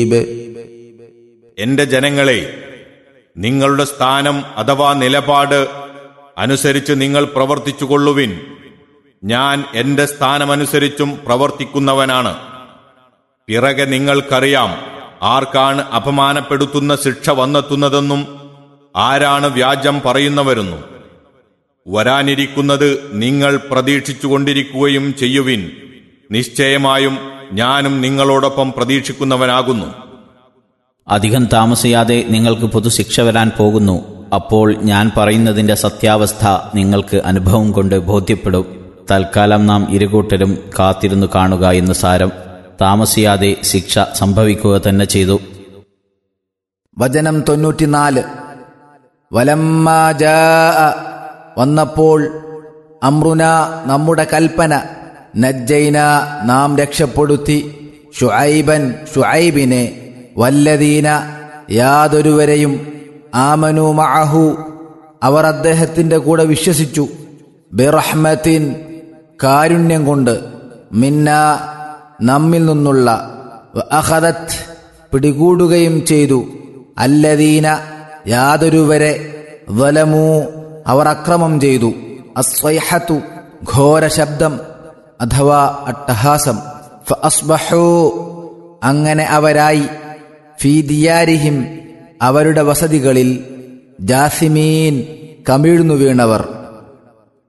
എന്റെ ജനങ്ങളെ നിങ്ങളുടെ സ്ഥാനം അഥവാ നിലപാട് അനുസരിച്ച് നിങ്ങൾ പ്രവർത്തിച്ചുകൊള്ളുവിൻ ഞാൻ എന്റെ സ്ഥാനമനുസരിച്ചും പ്രവർത്തിക്കുന്നവനാണ് പിറകെ നിങ്ങൾക്കറിയാം ആർക്കാണ് അപമാനപ്പെടുത്തുന്ന ശിക്ഷ വന്നെത്തുന്നതെന്നും ആരാണ് വ്യാജം പറയുന്നവരെന്നും വരാനിരിക്കുന്നത് നിങ്ങൾ പ്രതീക്ഷിച്ചുകൊണ്ടിരിക്കുകയും ചെയ്യുവിൻ നിശ്ചയമായും ഞാനും നിങ്ങളോടൊപ്പം പ്രതീക്ഷിക്കുന്നവനാകുന്നു അധികം താമസിയാതെ നിങ്ങൾക്ക് പൊതുശിക്ഷ വരാൻ പോകുന്നു അപ്പോൾ ഞാൻ പറയുന്നതിന്റെ സത്യാവസ്ഥ നിങ്ങൾക്ക് അനുഭവം കൊണ്ട് ബോധ്യപ്പെടും തൽക്കാലം നാം ഇരുകൂട്ടരും കാത്തിരുന്നു കാണുക എന്ന് സാരം താമസിയാതെ ശിക്ഷ സംഭവിക്കുക തന്നെ ചെയ്തു വചനം തൊണ്ണൂറ്റിനാല് വലമ്മാ ജാ വന്നപ്പോൾ അമ്രുന നമ്മുടെ കൽപ്പന നജ്ജൈന നാം രക്ഷപ്പെടുത്തി ഷുഐബൻ ഷുഐബിനെ വല്ലദീന യാതൊരുവരെയും ആമനു മഅഹു അവർ അദ്ദേഹത്തിന്റെ കൂടെ വിശ്വസിച്ചു ബിറഹ്മത്തിൻ കാരുണ്യം കൊണ്ട് മിന്ന നമ്മിൽ നിന്നുള്ള അഹദത്ത് പിടികൂടുകയും ചെയ്തു അല്ലദീന യാതൊരുവരെ വലമൂ അവർ അക്രമം ചെയ്തു അസ്വൈഹത്തു ഘോര ശബ്ദം അഥവാ അട്ടഹാസം ഫഅസ്ബഹൂ അങ്ങനെ അവരായി ഫീ ദിയാരിഹിം അവരുടെ വസതികളിൽ ജാസിമീൻ കമിഴ്ന്നു വീണവർ